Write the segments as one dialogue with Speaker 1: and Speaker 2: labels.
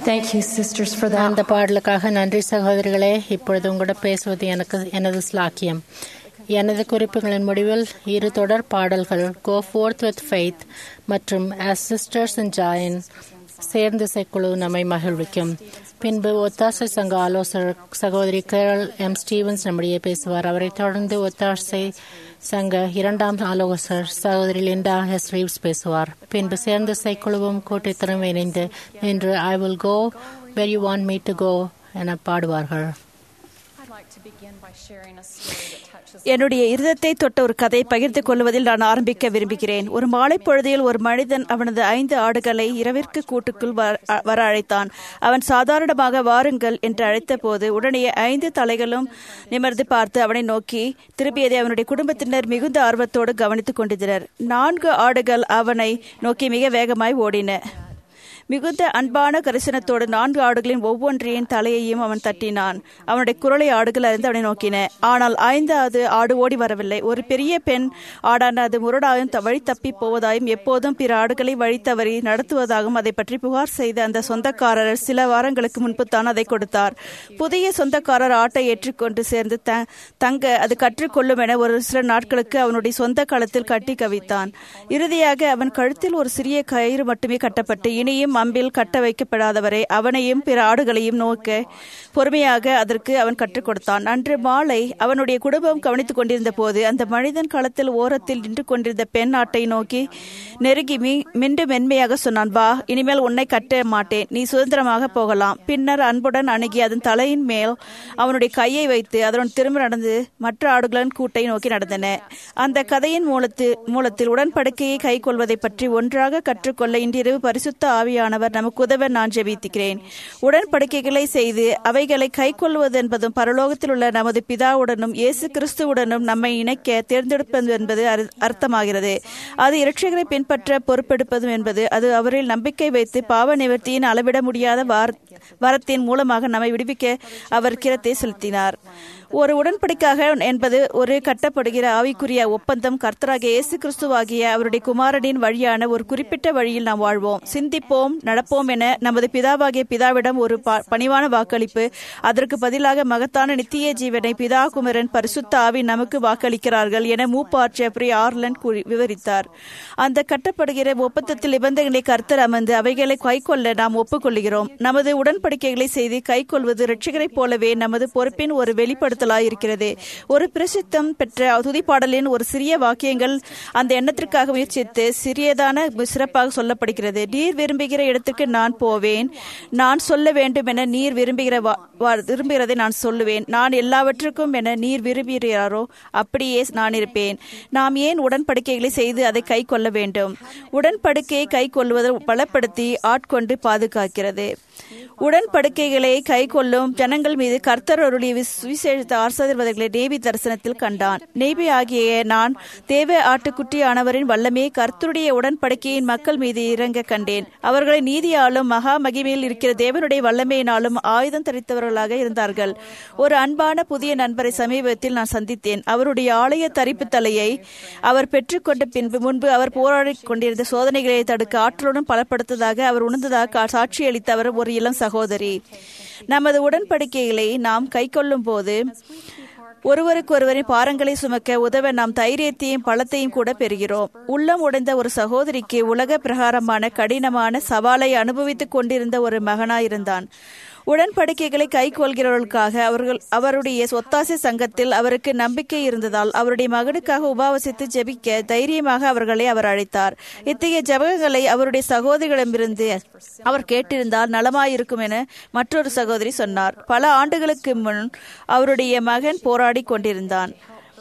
Speaker 1: Thank you, sisters, for that.
Speaker 2: அந்த பாடலுக்காக நன்றி சகோதரிகளே இப்பொழுது உங்களோட பேசுவது எனக்கு எனது ஸ்லாக்கியம் எனது குறிப்புகளின் முடிவில் இரு தொடர் பாடல்கள் கோ ஃபோர்த் வித் ஃபெய்த் மற்றும் as சிஸ்டர்ஸ் அண்ட் ஜாயின் சேர்ந்து இசைக்குழு நம்மை மகிழ்விக்கும் பின்பு ஒத்தாசை சங்க ஆலோசகர் சகோதரி கேரல் எம் ஸ்டீவன்ஸ் நம்மிடையே பேசுவார் அவரை தொடர்ந்து ஒத்தாசை சங்க இரண்டாம் ஆலோசகர் சகோதரி லிண்டா எஸ் ரீவ்ஸ் பேசுவார் பின்பு சேர்ந்த இசைக்குழுவும் கூட்டத்திலும் இணைந்து நின்று I will go where you want me to go என பாடுவார்கள்
Speaker 3: I'd like to begin by sharing a story that touches
Speaker 4: என்னுடைய இருதத்தை தொட்ட ஒரு கதையை பகிர்ந்து கொள்வதில் நான் ஆரம்பிக்க விரும்புகிறேன் ஒரு மாலை பொழுதில் ஒரு மனிதன் அவனது ஐந்து ஆடுகளை இரவிற்கு கூட்டுக்குள் வர வர அழைத்தான் அவன் சாதாரணமாக வாருங்கள் என்று அழைத்த போது உடனே ஐந்து தலைகளும் நிமிர்ந்து பார்த்து அவனை நோக்கி திரும்பியதை அவனுடைய குடும்பத்தினர் மிகுந்த ஆர்வத்தோடு கவனித்துக் கொண்டிருந்தனர் நான்கு ஆடுகள் அவனை நோக்கி மிக வேகமாய் ஓடின மிகுந்த அன்பான கரிசனத்தோடு நான்கு ஆடுகளின் ஒவ்வொன்றையும் தலையையும் அவன் தட்டினான் அவனுடைய குரலை ஆடுகள் அறிந்து அவனை நோக்கின ஆனால் ஐந்தாவது ஆடு ஓடி வரவில்லை ஒரு பெரிய பெண் ஆடான அது முரடாயும் த- வழி தப்பி போவதாயும் எப்போதும் பிற ஆடுகளை வழி தவறி நடத்துவதாகவும் அதை பற்றி புகார் செய்த அந்த சொந்தக்காரர் சில வாரங்களுக்கு முன்பு தான் அதை கொடுத்தார் புதிய சொந்தக்காரர் ஆட்டை ஏற்றுக்கொண்டு சேர்ந்து த தங்க அது கற்றுக்கொள்ளும் என ஒரு சில நாட்களுக்கு அவனுடைய சொந்த களத்தில் கட்டி கவித்தான் இறுதியாக அவன் கழுத்தில் ஒரு சிறிய கயிறு மட்டுமே கட்டப்பட்டு இனியும் அம்பில் கட்ட வைக்கப்படாதவரை அவனையும் பிற ஆடுகளையும் நோக்க பொறுமையாக அதற்கு அவன் கற்றுக் கொடுத்தான் அன்று மாலை அவனுடைய குடும்பம் கவனித்துக் கொண்டிருந்த போது அந்த மனிதன் களத்தில் ஓரத்தில் நின்று கொண்டிருந்த பெண் ஆட்டை நோக்கி நெருங்கி மீ மீண்டும் மென்மையாக சொன்னான் வா இனிமேல் உன்னை கட்ட மாட்டேன் நீ சுதந்திரமாக போகலாம் பின்னர் அன்புடன் அணுகி அதன் தலையின் மேல் அவனுடைய கையை வைத்து அதனுடன் திரும்ப நடந்து மற்ற ஆடுகளின் கூட்டை நோக்கி நடந்தன அந்த கதையின் மூலத்து மூலத்தில் உடன்படிக்கையை கை கொள்வதை பற்றி ஒன்றாக கற்றுக்கொள்ள இன்றிரவு பரிசுத்த ஆவியானவர் நமக்கு உதவ நான் ஜெபித்துக்கிறேன் உடன்படிக்கைகளை செய்து அவைகளை கை கொள்வது என்பதும் பரலோகத்தில் உள்ள நமது பிதாவுடனும் இயேசு கிறிஸ்துவுடனும் நம்மை இணைக்க தேர்ந்தெடுப்பது என்பது அரு- அர்த்தமாகிறது அது இரட்சகரை பின்பற்ற பொறுப்பெடுப்பதும் என்பது அது அவரில் நம்பிக்கை வைத்து பாவ நிவர்த்தியின் அளவிட முடியாத வார்- வரத்தின் மூலமாக நம்மை விடுவிக்க அவர் கிரத்தை செலுத்தினார் ஒரு உடன்படிக்காக என்பது ஒரு கட்டப்படுகிற ஆவிக்குரிய ஒப்பந்தம் கர்த்தராகிய இயேசு கிறிஸ்துவாகிய அவருடைய குமாரனின் வழியான ஒரு குறிப்பிட்ட வழியில் நாம் வாழ்வோம் சிந்திப்போம் நடப்போம் என நமது பிதாவாகிய பிதாவிடம் ஒரு ப- பணிவான வாக்களிப்பு அதற்கு பதிலாக மகத்தான நித்திய ஜீவனை பிதா குமரன் பரிசுத்த ஆவி நமக்கு வாக்களிக்கிறார்கள் என மூப்பார் ஜெப்ரி ஆர்லன் கூறி விவரித்தார் அந்த கட்டப்படுகிற ஒப்பந்தத்தில் நிபந்தனைகளை கர்த்தர் அமர்ந்து அவைகளை கைக்கொள்ள நாம் ஒப்புக்கொள்கிறோம் நமது உடன்படிக்கைகளை செய்து கைக்கொள்வது ரட்சகரைப் போலவே நமது பொறுப்பின் ஒரு வெளிப்படுத்தலாய் இருக்கிறது ஒரு பிரசித்தம் பெற்ற துதிப்பாடலின் ஒரு சிறிய வாக்கியங்கள் அந்த எண்ணத்திற்காக முயற்சித்து சிறியதான சிறப்பாக சொல்லப்படுகிறது நீர் விரும்புகிற இடத்துக்கு நான் போவேன் நான் சொல்ல வேண்டும் என நீர் விரும்புகிற வா- வா- விரும்புகிறதை நான் சொல்லுவேன் நான் எல்லாவற்றுக்கும் என நீர் விரும்புகிறாரோ அப்படியே நான் இருப்பேன் நாம் ஏன் உடன்படிக்கைகளை செய்து அதை கை கொள்ள வேண்டும் உடன்படிக்கையை கை கொள்வதை பலப்படுத்தி ஆட்கொண்டு பாதுகாக்கிறது உடன்படிக்கைகளை கை கொள்ளும் ஜனங்கள் மீது கர்த்தர் அருளிய விஸ்- சுவிசேஷத்த ஆசிர்வாதங்களை நேபி தரிசனத்தில் கண்டான் நேபி ஆகிய நான் தேவ ஆட்டுக்குட்டியானவரின் வல்லமே கர்த்தருடைய உடன்படிக்கையின் மக்கள் மீது இறங்க கண்டேன் அவர்களை நீதியாலும் மகா மகிமையில் இருக்கிற தேவனுடைய வல்லமையினாலும் ஆயுதம் தரித்தவர்களாக இருந்தார்கள் ஒரு அன்பான புதிய நண்பரை சமீபத்தில் நான் சந்தித்தேன் அவருடைய ஆலய தரிப்பு தலையை அவர் பெற்றுக்கொண்ட பின்பு முன்பு அவர் போராடிக் கொண்டிருந்த சோதனைகளை தடுக்க ஆற்றலுடன் பலப்படுத்ததாக அவர் உணர்ந்ததாக சாட்சியளித்த அவர் ஒரு இளம் சகோதரி நமது உடன்படிக்கைகளை நாம் கைக்கொள்ளும் போது ஒருவருக்கொருவரின் பாரங்களை சுமக்க உதவ நாம் தைரியத்தையும் பலத்தையும் கூட பெறுகிறோம் உள்ளம் உடைந்த ஒரு சகோதரிக்கு உலக பிரகாரமான கடினமான சவாலை அனுபவித்துக் கொண்டிருந்த ஒரு மகனாயிருந்தான் உடன்படிக்கைகளை கைக்கொள்கிறவர்களுக்காக அவர்கள் அவருடைய ஒத்தாசை சங்கத்தில் அவருக்கு நம்பிக்கை இருந்ததால் அவருடைய மகனுக்காக உபாவசித்து ஜெபிக்க தைரியமாக அவர்களை அவர் அழைத்தார் இத்தகைய ஜெபங்களை அவருடைய சகோதரிகளிடமிருந்து அவர் கேட்டிருந்தால் நலமாயிருக்கும் என மற்றொரு சகோதரி சொன்னார் பல ஆண்டுகளுக்கு முன் அவருடைய மகன் போராடி கொண்டிருந்தான்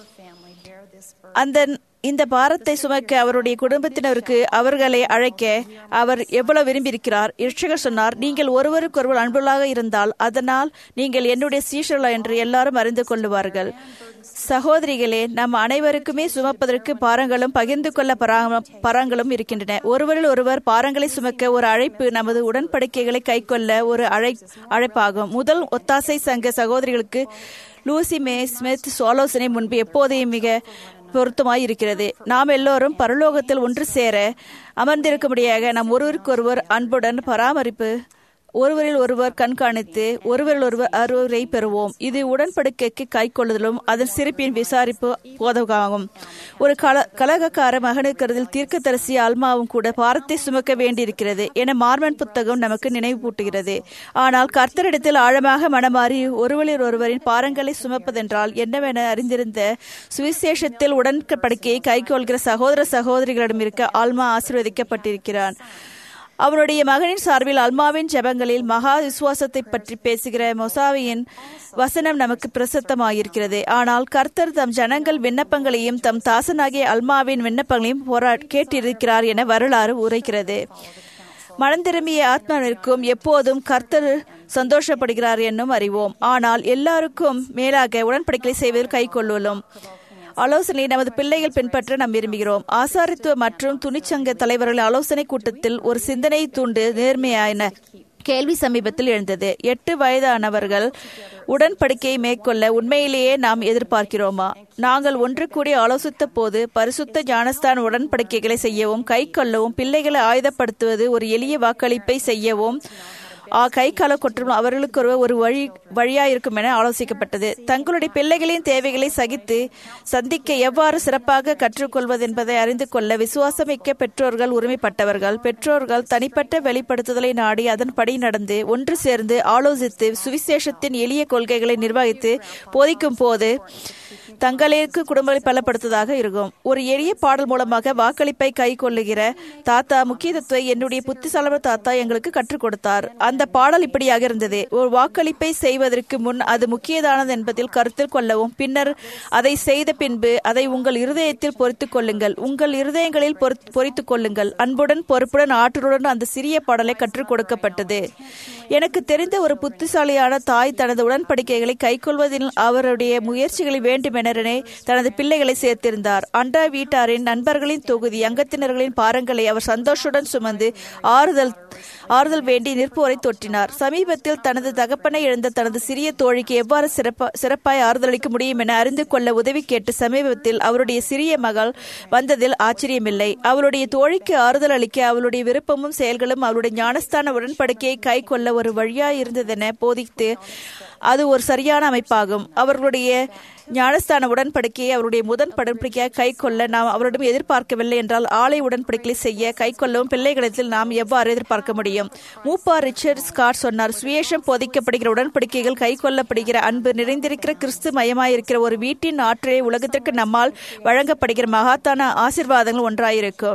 Speaker 4: அந்த இந்த பாரத்தை சுமக்க அவருடைய குடும்பத்தினருக்கு அவர்களை அழைக்க அவர் எவ்வளவு விரும்பியிருக்கிறார் இரட்சகர் சொன்னார் நீங்கள் ஒருவருக்கொருவர் அன்புள்ளாக இருந்தால் அதனால் நீங்கள் என்னுடைய சீஷர்களா என்று எல்லாரும் அறிந்து கொள்ளுவார்கள் சகோதரிகளே நம் அனைவருக்குமே சுமப்பதற்கு பாரங்களும் பகிர்ந்து கொள்ள பராங்க- பாரங்களும் இருக்கின்றன ஒருவரில் ஒருவர் பாரங்களை சுமக்க ஒரு அழைப்பு நமது உடன்படிக்கைகளை கைக்கொள்ள ஒரு அழை அழைப்பாகும் முதல் ஒத்தாசை சங்க சகோதரிகளுக்கு லூசி மே ஸ்மித் ஆலோசனை முன்பு எப்போதையும் மிக பொருத்தமாய் இருக்கிறது நாம் எல்லோரும் பரலோகத்தில் ஒன்று சேர அமர்ந்திருக்கும்படியாக நாம் ஒருவருக்கொருவர் அன்புடன் பராமரிப்பு ஒருவரில் ஒருவர் கண்காணித்து ஒருவரில் ஒருவர் அறுவரை பெறுவோம் இது உடன்படிக்கைக்கு கை கொள்ளுதலும் அதன் சிறப்பின் விசாரிப்பு போதகாகும் ஒரு கல கலகக்கார மகனுக்கிறதில் தீர்க்கதரிசி அல்மாவும் கூட பாரத்தை சுமக்க வேண்டியிருக்கிறது என மார்மன் புத்தகம் நமக்கு நினைவூட்டுகிறது ஆனால் கர்த்தரிடத்தில் ஆழமாக மனமாறி ஒருவரில் ஒருவரின் பாரங்களை சுமப்பதென்றால் என்னவென அறிந்திருந்த சுவிசேஷத்தில் உடன்படிக்கையை கைக்கொள்கிற சகோதர சகோதரிகளிடம் இருக்க ஆல்மா ஆசீர்வதிக்கப்பட்டிருக்கிறான் அவனுடைய மகனின் சார்பில் அல்மாவின் ஜெபங்களில் மகா விசுவாசத்தை பற்றி பேசுகிற மொசாவியின் வசனம் நமக்கு பிரசித்தமாயிருக்கிறது ஆனால் கர்த்தர் தம் ஜனங்கள் விண்ணப்பங்களையும் தம் தாசனாகிய அல்மாவின் விண்ணப்பங்களையும் போரா கேட்டிருக்கிறார் என வரலாறு உரைக்கிறது மனம் திரும்பிய ஆத்மாவிற்கும் எப்போதும் கர்த்தர் சந்தோஷப்படுகிறார் என்னும் அறிவோம் ஆனால் எல்லாருக்கும் மேலாக உடன்படிக்கை செய்வதில் கை கொள்ளும் ஆலோசனை நமது பிள்ளைகள் பின்பற்ற நாம் விரும்புகிறோம் ஆசாரித்துவ மற்றும் துணிச்சங்க தலைவர்கள் ஆலோசனை கூட்டத்தில் ஒரு சிந்தனை தூண்டு நேர்மையான கேள்வி சமீபத்தில் எழுந்தது எட்டு வயதானவர்கள் உடன்படிக்கையை மேற்கொள்ள உண்மையிலேயே நாம் எதிர்பார்க்கிறோமா நாங்கள் ஒன்று கூடி ஆலோசித்த போது பரிசுத்த ஞானஸ்தான உடன்படிக்கைகளை செய்யவும் கை கொள்ளவும் பிள்ளைகளை ஆயுதப்படுத்துவது ஒரு எளிய வாக்களிப்பை செய்யவும் கை கால கொற்றும் அவர்களுக்கு ஒரு வழி வழியா இருக்கும் என ஆலோசிக்கப்பட்டது தங்களுடைய பிள்ளைகளின் தேவைகளை சகித்து சந்திக்க எவ்வாறு சிறப்பாக கற்றுக்கொள்வது என்பதை அறிந்து கொள்ள விசுவாசமிக்க பெற்றோர்கள் உரிமைப்பட்டவர்கள் பெற்றோர்கள் தனிப்பட்ட வெளிப்படுத்துதலை நாடி அதன்படி நடந்து ஒன்று சேர்ந்து ஆலோசித்து சுவிசேஷத்தின் எளிய கொள்கைகளை நிர்வகித்து போதிக்கும் போது தங்களுக்கு குடும்பங்களை பலப்படுத்துவதாக இருக்கும் ஒரு எளிய பாடல் மூலமாக வாக்களிப்பை கை கொள்ளுகிற தாத்தா முக்கியத்துவத்தை என்னுடைய புத்திசாலம தாத்தா எங்களுக்கு கற்றுக் கொடுத்தார் அந்த பாடல் இப்படியாக இருந்தது ஒரு வாக்களிப்பை செய்வதற்கு முன் அது முக்கியதானது என்பதில் கருத்தில் கொள்ளவும் பின்னர் அதை செய்த பின்பு அதை உங்கள் இருதயத்தில் பொறித்துக் கொள்ளுங்கள் உங்கள் இருதயங்களில் பொறித்துக் கொள்ளுங்கள் அன்புடன் பொறுப்புடன் ஆற்றலுடன் அந்த சிறிய பாடலை கற்றுக் கொடுக்கப்பட்டது எனக்கு தெரிந்த ஒரு புத்திசாலியான தாய் தனது உடன்படிக்கைகளை கைக்கொள்வதில் அவருடைய முயற்சிகளை வேண்டுமெனரே தனது பிள்ளைகளை சேர்த்திருந்தார் அண்டா வீட்டாரின் நண்பர்களின் தொகுதி அங்கத்தினர்களின் பாரங்களை அவர் சந்தோஷத்துடன் சுமந்து ஆறுதல் ஆறுதல் வேண்டி நிற்போரை தொற்றினார் சமீபத்தில் தனது தகப்பனை இழந்த தனது சிறிய தோழிக்கு எவ்வாறு சிறப்பா சிறப்பாய் ஆறுதலளிக்க முடியும் என அறிந்து கொள்ள உதவி கேட்டு சமீபத்தில் அவருடைய சிறிய மகள் வந்ததில் ஆச்சரியமில்லை அவளுடைய தோழிக்கு ஆறுதல் அளிக்க அவளுடைய விருப்பமும் செயல்களும் அவளுடைய ஞானஸ்தான உடன்படிக்கையை கை கொள்ள ஒரு வழியாய் இருந்ததென போதித்து அது ஒரு சரியான அமைப்பாகும் அவர்களுடைய ஞானஸ்தான உடன்படிக்கையை அவருடைய முதன் உடன்படிக்கையாக கை கொள்ள நாம் அவரிடம் எதிர்பார்க்கவில்லை என்றால் ஆலை உடன்படிக்கை செய்ய கை கொள்ளவும் பிள்ளைகளிடத்தில் நாம் எவ்வாறு எதிர்பார்க்க முடியும் மூப்பா ரிச்சர்ட் ஸ்காட் சொன்னார் சுயேஷம் போதிக்கப்படுகிற உடன்படிக்கைகள் கை கொள்ளப்படுகிற அன்பு நிறைந்திருக்கிற கிறிஸ்து மயமாயிருக்கிற ஒரு வீட்டின் ஆற்றலை உலகத்திற்கு நம்மால் வழங்கப்படுகிற மகாத்தான ஆசிர்வாதங்கள் ஒன்றாயிருக்கும்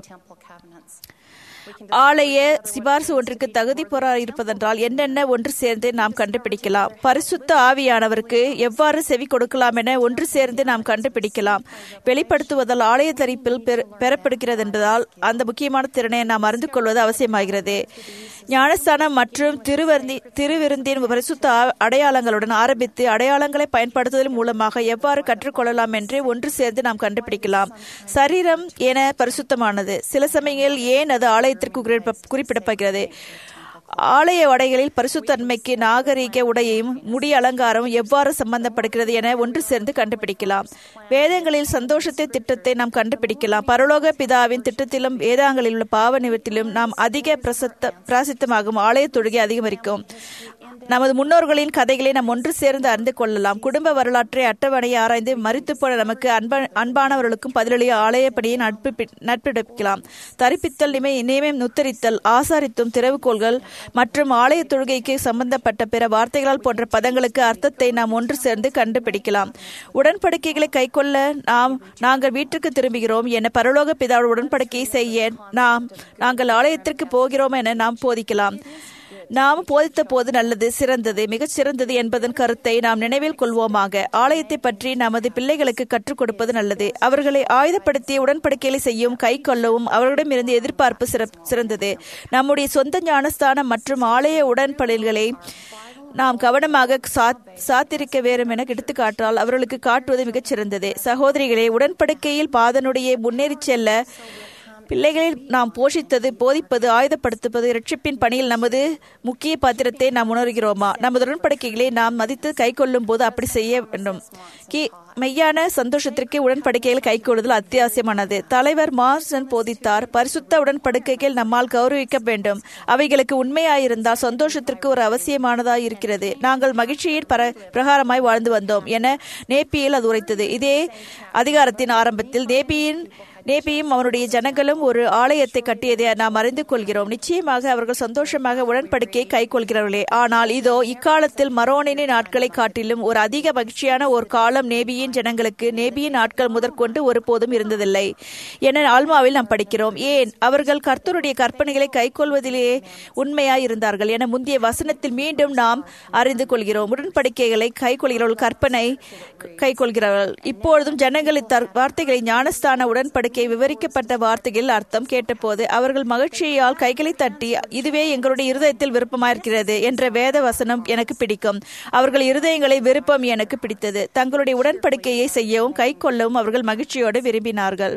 Speaker 4: ஆலய சிபார்சு ஒன்றுக்கு தகுதி பொறா இருப்பதென்றால் என்னென்ன ஒன்று சேர்ந்து நாம் கண்டுபிடிக்கலாம் பரிசுத்த ஆவியானவருக்கு எவ்வாறு செவி கொடுக்கலாம் என ஒன்று சேர்ந்து நாம் கண்டுபிடிக்கலாம் வெளிப்படுத்துவதால் ஆலய தரிப்பில் பெறப்படுகிறது என்பதால் அந்த முக்கியமான திறனை நாம் அறிந்து கொள்வது அவசியமாகிறது ஞானஸ்தானம் மற்றும் திருவருந்தி திருவிருந்தின் பரிசுத்த அடையாளங்களுடன் ஆரம்பித்து அடையாளங்களை பயன்படுத்துவதன் மூலமாக எவ்வாறு கற்றுக்கொள்ளலாம் என்று ஒன்று சேர்ந்து நாம் கண்டுபிடிக்கலாம் சரீரம் என பரிசுத்தமானது சில சமயங்களில் ஏன் அது ஆலயத்திற்கு குறிப்பிடப்படுகிறது ஆலய உடைகளில் பரிசுத்தன்மைக்கு நாகரீக உடையையும் முடி அலங்காரம் எவ்வாறு சம்பந்தப்படுகிறது என ஒன்று சேர்ந்து கண்டுபிடிக்கலாம் வேதங்களில் சந்தோஷத்தை திட்டத்தை நாம் கண்டுபிடிக்கலாம் பரலோக பிதாவின் திட்டத்திலும் வேதாங்களில் உள்ள பாவ நிவத்திலும் நாம் அதிக பிரசத்த பிராசித்தமாகும் ஆலய தொழுகை அதிகரிக்கும் நமது முன்னோர்களின் கதைகளை நாம் ஒன்று சேர்ந்து அறிந்து கொள்ளலாம் குடும்ப வரலாற்றை அட்டவணையை ஆராய்ந்து மறித்து போன நமக்கு அன்ப அன்பானவர்களுக்கும் பதிலளிய ஆலயப்படியை நட்பு நட்பிடிக்கலாம் தரிப்பித்தல் நிமை நியமம் நுத்தரித்தல் ஆசாரித்தும் திறவுகோள்கள் மற்றும் ஆலய தொழுகைக்கு சம்பந்தப்பட்ட பிற வார்த்தைகளால் போன்ற பதங்களுக்கு அர்த்தத்தை நாம் ஒன்று சேர்ந்து கண்டுபிடிக்கலாம் உடன்படிக்கைகளை கைக்கொள்ள நாம் நாங்கள் வீட்டுக்கு திரும்புகிறோம் என பரலோக பிதாவோட உடன்படிக்கையை செய்ய நாம் நாங்கள் ஆலயத்திற்கு போகிறோம் என நாம் போதிக்கலாம் நாம் போதித்த போது நல்லது சிறந்தது மிகச் சிறந்தது என்பதன் கருத்தை நாம் நினைவில் கொள்வோமாக ஆலயத்தை பற்றி நமது பிள்ளைகளுக்கு கற்றுக் கொடுப்பது நல்லது அவர்களை ஆயுதப்படுத்தி உடன்படிக்கைகளை செய்யும் கை கொள்ளவும் அவர்களிடமிருந்து எதிர்பார்ப்பு சிறந்தது நம்முடைய சொந்த ஞானஸ்தானம் மற்றும் ஆலய உடன்படிகளை நாம் கவனமாக சாத்திருக்க வேண்டும் என எடுத்துக்காட்டால் அவர்களுக்கு காட்டுவது மிகச் சிறந்தது சகோதரிகளே உடன்படிக்கையில் பாதனுடைய முன்னேறி செல்ல பிள்ளைகளில் நாம் போஷித்தது போதிப்பது ஆயுதப்படுத்துவது ரட்சிப்பின் பணியில் நமது முக்கிய பாத்திரத்தை நாம் உணர்கிறோமா நமது உடன்படிக்கைகளை நாம் மதித்து கை கொள்ளும் போது அப்படி செய்ய வேண்டும் கி மெய்யான சந்தோஷத்திற்கு உடன்படிக்கைகள் கைகொள்ளுதல் அத்தியாவசியமானது தலைவர் மார்சன் போதித்தார் பரிசுத்த உடன்படிக்கைகள் நம்மால் கௌரவிக்க வேண்டும் அவைகளுக்கு உண்மையாயிருந்தால் சந்தோஷத்திற்கு ஒரு அவசியமானதாய் இருக்கிறது நாங்கள் மகிழ்ச்சியின் பர பிரகாரமாய் வாழ்ந்து வந்தோம் என நேப்பியில் அது உரைத்தது இதே அதிகாரத்தின் ஆரம்பத்தில் நேபியின் நேபியும் அவனுடைய ஜனங்களும் ஒரு ஆலயத்தை கட்டியதை நாம் அறிந்து கொள்கிறோம் நிச்சயமாக அவர்கள் சந்தோஷமாக உடன்படிக்கையை கைக்கொள்கிறார்களே ஆனால் இதோ இக்காலத்தில் மரோனின் நாட்களை காட்டிலும் ஒரு அதிக மகிழ்ச்சியான ஒரு காலம் நேபியின் ஜனங்களுக்கு நேபியின் நாட்கள் முதற்கொண்டு ஒருபோதும் இருந்ததில்லை என ஆல்மாவில் நாம் படிக்கிறோம் ஏன் அவர்கள் கர்த்தருடைய கற்பனைகளை கைக்கொள்வதிலேயே உண்மையாய் இருந்தார்கள் என முந்தைய வசனத்தில் மீண்டும் நாம் அறிந்து கொள்கிறோம் உடன்படிக்கைகளை கைக்கொள்கிறவர்கள் கற்பனை கைக்கொள்கிறார்கள் இப்பொழுதும் ஜனங்களின் தர் வார்த்தைகளை ஞானஸ்தான உடன்படிக்கை விவரிக்கப்பட்ட வார்த்தைகள் அர்த்தம் கேட்டபோது அவர்கள் மகிழ்ச்சியால் கைகளை தட்டி இதுவே எங்களுடைய இருதயத்தில் விருப்பமாயிருக்கிறது என்ற வேத வசனம் எனக்கு பிடிக்கும் அவர்கள் இருதயங்களை விருப்பம் எனக்கு பிடித்தது தங்களுடைய உடன்படிக்கையை செய்யவும் கை கொள்ளவும் அவர்கள் மகிழ்ச்சியோடு விரும்பினார்கள்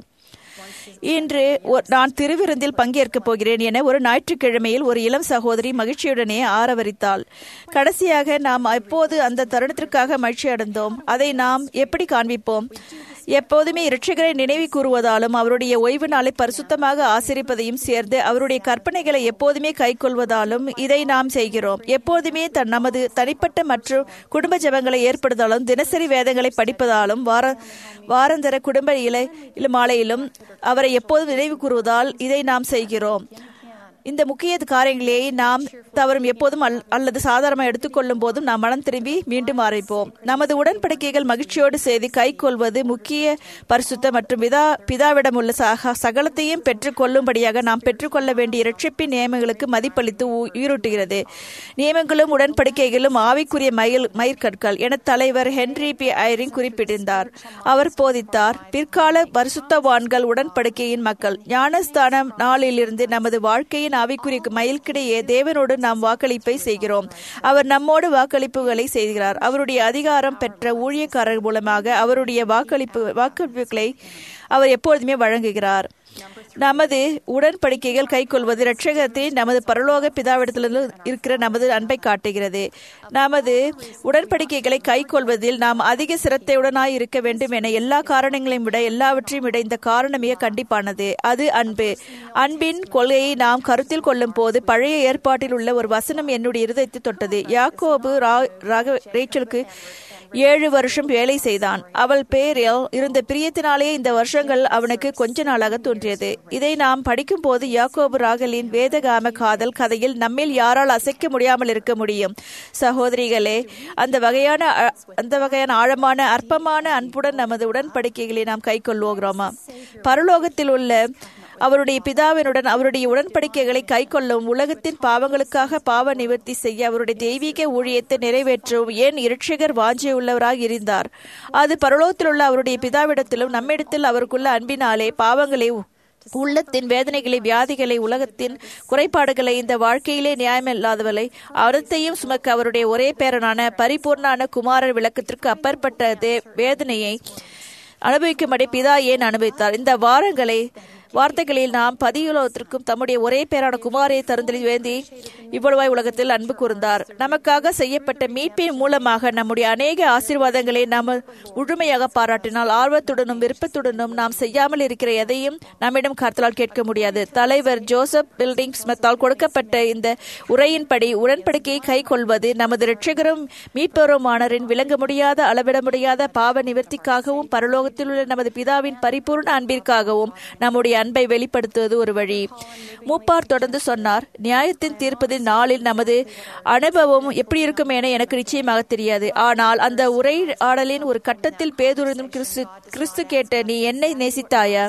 Speaker 4: இன்று ஒ- நான் திருவிருந்தில் பங்கேற்கப் போகிறேன் என ஒரு ஞாயிற்றுக்கிழமையில் ஒரு இளம் சகோதரி மகிழ்ச்சியுடனே ஆரவரித்தாள் கடைசியாக நாம் எப்போது அந்த தருணத்திற்காக மகிழ்ச்சி அடைந்தோம் அதை நாம் எப்படி காண்பிப்போம் எப்போதுமே இரட்சகரை நினைவு கூறுவதாலும் அவருடைய ஓய்வு நாளை பரிசுத்தமாக ஆசிரிப்பதையும் சேர்ந்து அவருடைய கற்பனைகளை எப்போதுமே கைக்கொள்வதாலும் இதை நாம் செய்கிறோம் எப்போதுமே தன் நமது தனிப்பட்ட மற்றும் குடும்ப ஜெபங்களை ஏற்படுத்தாலும் தினசரி வேதங்களை படிப்பதாலும் வார வாரந்தர குடும்ப இலை இல- மாலையிலும் அவரை எப்போதும் நினைவு கூறுவதால் இதை நாம் செய்கிறோம் இந்த முக்கிய காரியங்களை நாம் தவறும் எப்போதும் அல்- அல்லது சாதாரணமாக எடுத்துக்கொள்ளும் போதும் நாம் மனம் திரும்பி மீண்டும் ஆரம்பிப்போம் நமது உடன்படிக்கைகள் மகிழ்ச்சியோடு செய்து கைக்கொள்வது முக்கிய பரிசுத்த மற்றும் பிதா பிதாவிடம் உள்ள சக சகலத்தையும் பெற்றுக்கொள்ளும்படியாக நாம் பெற்றுக்கொள்ள வேண்டிய இரட்சிப்பின் நியமங்களுக்கு மதிப்பளித்து உ- உயிரூட்டுகிறது நியமங்களும் உடன்படிக்கைகளும் ஆவிக்குரிய மயில் மயிர்கற்கள் என தலைவர் ஹென்ரி பி ஐரிங் குறிப்பிட்டிருந்தார் அவர் போதித்தார் பிற்கால பரிசுத்தவான்கள் உடன்படிக்கையின் மக்கள் ஞானஸ்தானம் நாளிலிருந்து நமது வாழ்க்கையின் ஆவிக்குரிய மயில்கிடையே தேவனோடு நாம் வாக்களிப்பை செய்கிறோம் அவர் நம்மோடு வாக்களிப்புகளை செய்கிறார் அவருடைய அதிகாரம் பெற்ற ஊழியக்காரர் மூலமாக அவருடைய வாக்களிப்பு வாக்களிப்புகளை அவர் எப்பொழுதுமே வழங்குகிறார் நமது உடன்படிக்கைகள் கைக்கொள்வது இரட்சகத்தை நமது பரலோக பிதாவிடத்திலிருந்து இருக்கிற நமது அன்பை காட்டுகிறது நமது உடன்படிக்கைகளை கைக்கொள்வதில் நாம் அதிக சிரத்தையுடனாய் இருக்க வேண்டும் என எல்லா காரணங்களையும் விட எல்லாவற்றையும் விட இந்த காரணம் மிக கண்டிப்பானது அது அன்பு அன்பின் கொள்கையை நாம் கருத்தில் கொள்ளும் போது பழைய ஏற்பாட்டில் உள்ள ஒரு வசனம் என்னுடைய இருதயத்தை தொட்டது யாக்கோபு ரா- ராக- ரேச்சலுக்கு ஏழு வருஷம் வேலை செய்தான் அவள் பேரில் இருந்த பிரியத்தினாலே இந்த வருஷங்கள் அவனுக்கு கொஞ்ச நாளாக தோன்றியது இதை நாம் படிக்கும் போது யாக்கோபு ராகலின் வேதகாம காதல் கதையில் நம்மில் யாரால் அசைக்க முடியாமல் இருக்க முடியும் சகோதரிகளே அந்த வகையான அ- அந்த வகையான ஆழமான அற்பமான அன்புடன் நமது உடன்படிக்கைகளை நாம் கைக்கொள்வோகிறோமா பரலோகத்தில் உள்ள அவருடைய பிதாவினுடன் அவருடைய உடன்படிக்கைகளை கைக்கொள்ளும் உலகத்தின் பாவங்களுக்காக பாவ நிவர்த்தி செய்ய அவருடைய தெய்வீக ஊழியத்தை நிறைவேற்றவும் ஏன் இரட்சகர் வாஞ்சியுள்ளவராக இருந்தார் அது பரலோகத்தில் உள்ள அவருடைய பிதாவிடத்திலும் நம்மிடத்தில் அவருக்குள்ள அன்பினாலே பாவங்களை உள்ளத்தின் வேதனைகளை வியாதிகளை உலகத்தின் குறைபாடுகளை இந்த வாழ்க்கையிலே நியாயமில்லாதவளை அனைத்தையும் சுமக்க அவருடைய ஒரே பேரனான பரிபூர்ணான குமாரர் விளக்கத்திற்கு அப்பாற்பட்ட தே- வேதனையை அனுபவிக்கும்படி பிதா ஏன் அனுபவித்தார் இந்த வாரங்களை வார்த்தைகளில் நாம் பதியுலகத்திற்கும் தம்முடைய ஒரே பேரான குமாரியை தருந்தலில் வேந்தி இவ்வளவாய் உலகத்தில் அன்பு கூர்ந்தார் நமக்காக செய்யப்பட்ட மீட்பின் மூலமாக நம்முடைய அநேக ஆசீர்வாதங்களை நாம் முழுமையாக பாராட்டினால் ஆர்வத்துடனும் விருப்பத்துடனும் நாம் செய்யாமல் இருக்கிற எதையும் நம்மிடம் கருத்தலால் கேட்க முடியாது தலைவர் ஜோசப் பில்டிங் ஸ்மித்தால் கொடுக்கப்பட்ட இந்த உரையின்படி உடன்படிக்கையை கை கொள்வது நமது இரட்சகரும் மீட்பருமானரின் விளங்க முடியாத அளவிட முடியாத பாவ நிவர்த்திக்காகவும் பரலோகத்தில் உள்ள நமது பிதாவின் பரிபூர்ண அன்பிற்காகவும் நம்முடைய அன்பை வெளிப்படுத்துவது ஒரு வழி மூப்பார் தொடர்ந்து சொன்னார் நியாயத்தின் தீர்ப்பதின் நாளில் நமது அனுபவம் எப்படி இருக்கும் என எனக்கு நிச்சயமாக தெரியாது ஆனால் அந்த உரையாடலின் ஒரு கட்டத்தில் பேதுருந்தும் கிறிஸ்து கிறிஸ்து கேட்ட நீ என்னை நேசித்தாயா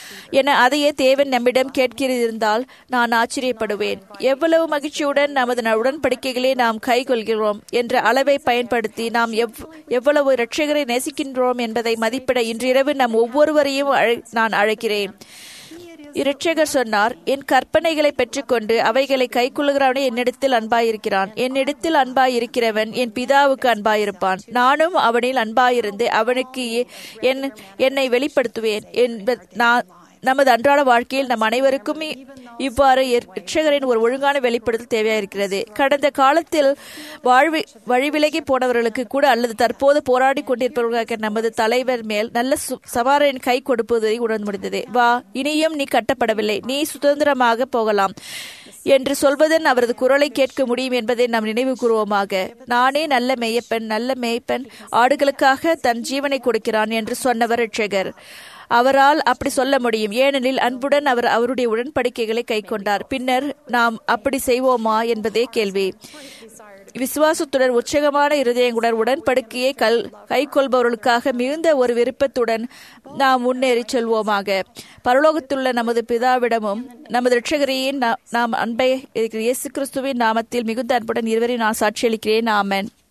Speaker 4: என அதையே தேவன் நம்மிடம் கேட்கிறதிருந்தால் நான் ஆச்சரியப்படுவேன் எவ்வளவு மகிழ்ச்சியுடன் நமது ந- உடன்படிக்கைகளை நாம் கைக்கொள்கிறோம் என்ற அளவை பயன்படுத்தி நாம் எவ் எவ்வளவு இரட்சகரை நேசிக்கின்றோம் என்பதை மதிப்பிட இன்றிரவு நம் ஒவ்வொருவரையும் அழை- நான் அழைக்கிறேன் இரட்சகர் சொன்னார் என் கற்பனைகளை பெற்றுக்கொண்டு அவைகளை கைக்கொள்ளுகிறவனே என்னிடத்தில் அன்பாயிருக்கிறான் என்னிடத்தில் அன்பாயிருக்கிறவன் என் பிதாவுக்கு அன்பாயிருப்பான் நானும் அவனில் அன்பாயிருந்து அவனுக்கு எ- என் என்னை வெளிப்படுத்துவேன் என்ப நான் நமது அன்றாட வாழ்க்கையில் நம் அனைவருக்கும் இவ்வாறு இரட்சகரின் ஒரு ஒழுங்கான வெளிப்படுத்தல் தேவையாயிருக்கிறது கடந்த காலத்தில் வாழ்வி வழிவிலகி போனவர்களுக்கு கூட அல்லது தற்போது போராடி கொண்டிருப்பவர்களுக்கு நமது தலைவர் மேல் நல்ல சு- சவாரின் கை கொடுப்பதை உணர்ந்து முடிந்தது வா இனியும் நீ கட்டப்படவில்லை நீ சுதந்திரமாக போகலாம் என்று சொல்வதன் அவரது குரலை கேட்க முடியும் என்பதை நாம் நினைவு கூறுவோமாக நானே நல்ல மேய்ப்பன் நல்ல மேய்ப்பன் ஆடுகளுக்காக தன் ஜீவனை கொடுக்கிறான் என்று சொன்னவர் ரட்சகர் அவரால் அப்படி சொல்ல முடியும் ஏனெனில் அன்புடன் அவர் அவருடைய உடன்படிக்கைகளை கைக்கொண்டார் பின்னர் நாம் அப்படி செய்வோமா என்பதே கேள்வி விசுவாசத்துடன் உற்சகமான இருதயங்களுடன் உடன்படிக்கையை கல் கைக்கொள்பவர்களுக்காக மிகுந்த ஒரு விருப்பத்துடன் நாம் முன்னேறி செல்வோமாக பரலோகத்துள்ள நமது பிதாவிடமும் நமது ரட்சகரையின் நாம் அன்பை இருக்கிற இயேசு கிறிஸ்துவின் நாமத்தில் மிகுந்த அன்புடன் இருவரையும் நான் சாட்சியளிக்கிறேன் ஆமென்